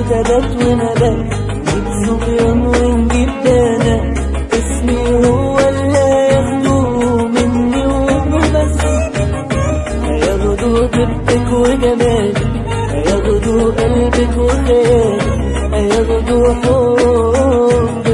تبات ونبات نجيب صبيان ونجيب بنات اسمي هو اللي هياخدوه مني وبس هياخدوا طيبتك وجمالك هياخدوا قلبك وخيالك هياخدوا حبك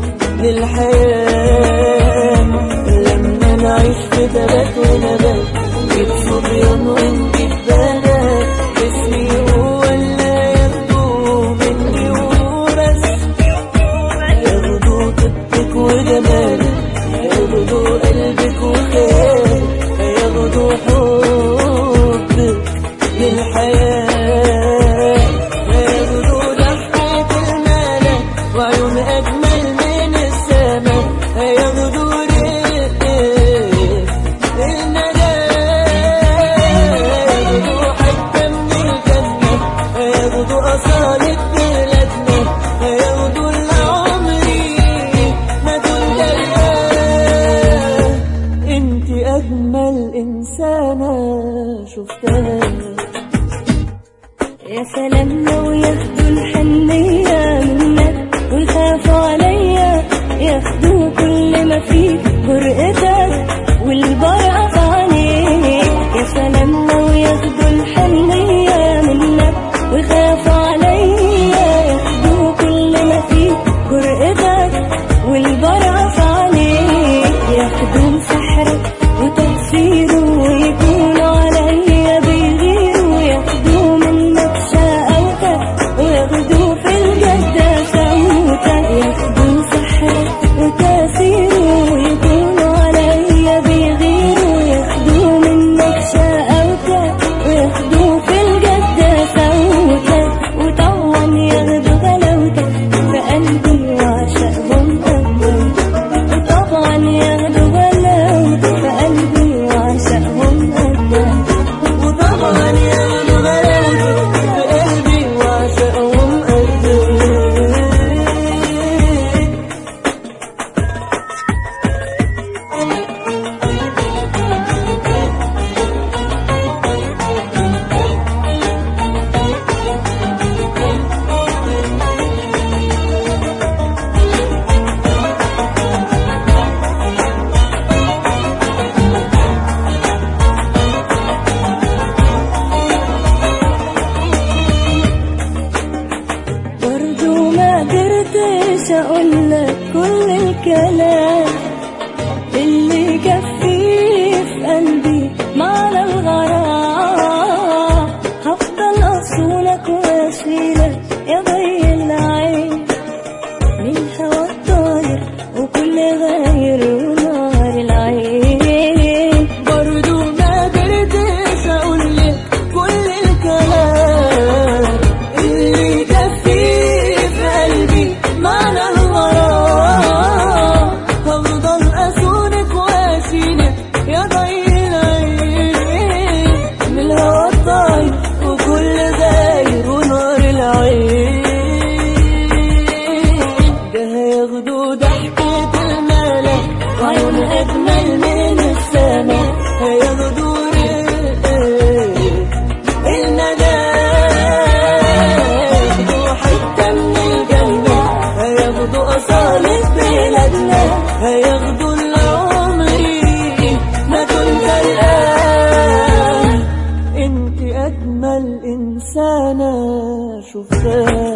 للحياة لما نعيش في تبات ونبات نجيب صبيان ونجيب بنات اسمي هو اللي هياخدوه مني وبس هياخدوا طيبتك وجمالك هياخدوا قلبك وخيالك هياخدوا حبك للحياة هياخدوا ضحكة الملك وعيون أجمل من السماء هياخدوا رق النجاة هياخدوا حتة من الجنة هياخدوا أصالة بلادنا هياخدوا اللي عمري ما كنت ألقاه انت أجمل إنسانة شفتها يا سلام لو ياخدوا الحنية منك ويخافوا عليا ياخدوا كل ما فيه جرأتك والبرقة في عينيك يا سلام لو ياخدوا الحنية منك ويخافوا عليا ياخدوا كل ما فيه جرأتك والبرقة في عينيك ياخدوا سحرك وتأثيره ويكونوا عليا بيغيروا ياخدوا منك شقاوتك وياخدوا في الجدة سوتك ياخدوا سحرك وتأثيره ويكونوا عليا بيغيروا ياخدوا منك شقاوتك وياخدوا في الجدة سوتك وطبعا ياخدوا غلاوتك في قلبي وعشقهم أبدا وطبعا ياخدوا غلاوتك في قلبي وعشقهم أبدا وطبعا ياخدوا غلاوتك في قلبي وعشقهم قدك برضو ما قدرتش اقولك كل الكلام اللي كفيه في قلبي معنى الغرام هفضل اصونك واشيلك يا ضي العين من هوا الطاير وكل غير ونار العين برضو ما قدرتش اقولك كل الكلام اللي كفيه في قلبي معنى الغرام هفضل اسونك واشيلك يا ضي العين من الهوا الطاير وكل غير ونار العين ده هياخدوا ضحكة الملك وعيون أجمل من السماء هياخدوا رق النجاة هياخدوا حتة من الجنة هياخدوا أصالة بلادنا هياخدوا اللي عمري ما كنت ألقاه انت أجمل إنسانة شفتها